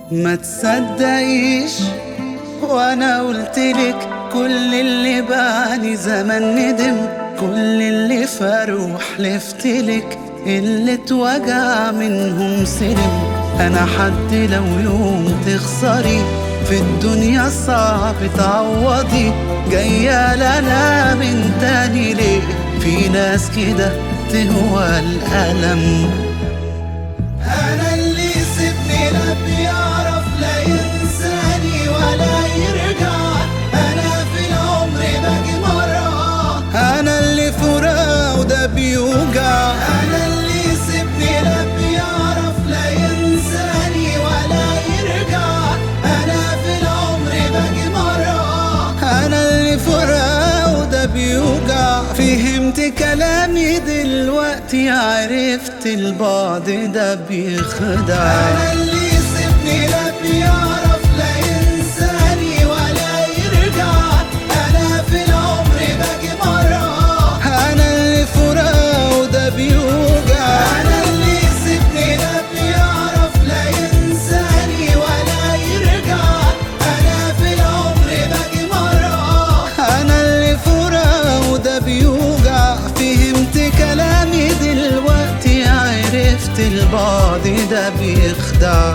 ما تصدقيش وانا قلتلك كل اللي بعني زمان ندم كل اللي فاروا حلفتلك اللي اتوجع منهم سلم انا حد لو يوم تخسري في الدنيا صعب تعوضي جاية لنا من تاني ليه في ناس كده تهوى الألم أنا اللي سبني لا بيعرف لا ينساني ولا يرجع أنا في العمر باجي مرة أنا اللي فراق وده بيوجع أنا اللي سبني لا بيعرف لا ينساني ولا يرجع أنا في العمر باجي مرة أنا اللي فراق وده بيوجع فهمت كلامي دلوقتي عرفت البعد ده بيخدع أنا اللي سبني لا بيعرف لا ينساني ولا يرجع أنا في العمر باجي مرة أنا اللي فراق وده بيوجع أنا اللي سبني لا بيعرف لا ينساني ولا يرجع أنا في العمر باجي مرة أنا اللي فراق وده بيوجع فهمت كلامي دلوقتي عرفت البعد ده بيخدع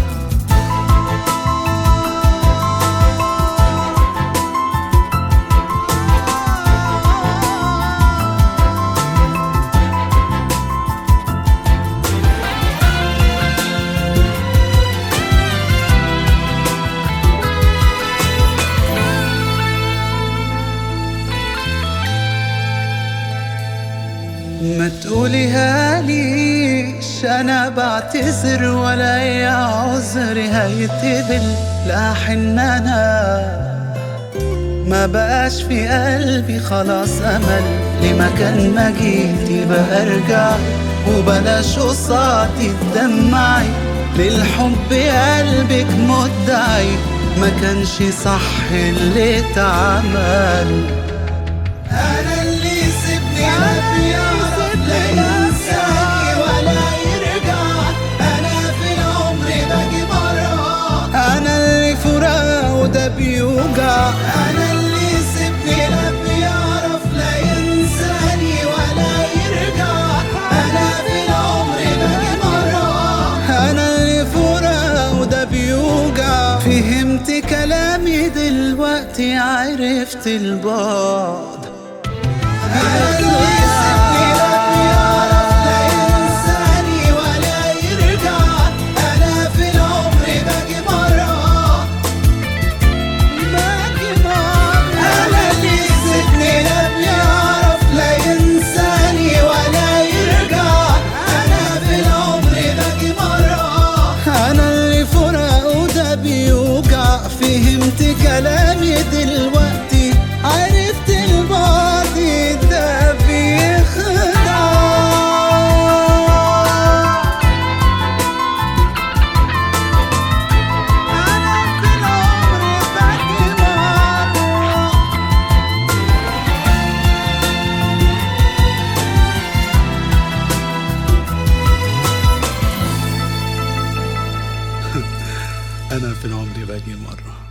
ما تقوليها ليش انا بعتذر ولا يا عذري هيتقبل لا حن انا ما بقاش في قلبي خلاص امل لمكان ما جيتي بقى ارجع وبلاش قصادي تدمعي للحب قلبك مدعي ما كانش صح اللي اتعمل انا اللي سبني لا بيعرف لا ينساني ولا يرجع انا في العمر باجي مرة انا اللي فراق وده بيوجع انا اللي سبني لا بيعرف لا ينساني ولا يرجع انا في العمر باجي مرة انا اللي فراق وده بيوجع فهمت كلامي دلوقتي عرفت البعد أنا اللي سبني لا بيعرف لا ينساني ولا يرجع أنا في العمر باجي مرة باجي مرة أنا اللي سبني لا بيعرف لا ينساني ولا يرجع أنا في العمر باجي مرة أنا اللي فراق وده بيوجع فهمت كلامي دلوقتي عرفت البعد ده بيخدع أنا في العمر باجي مرة أنا في العمر باجي مرة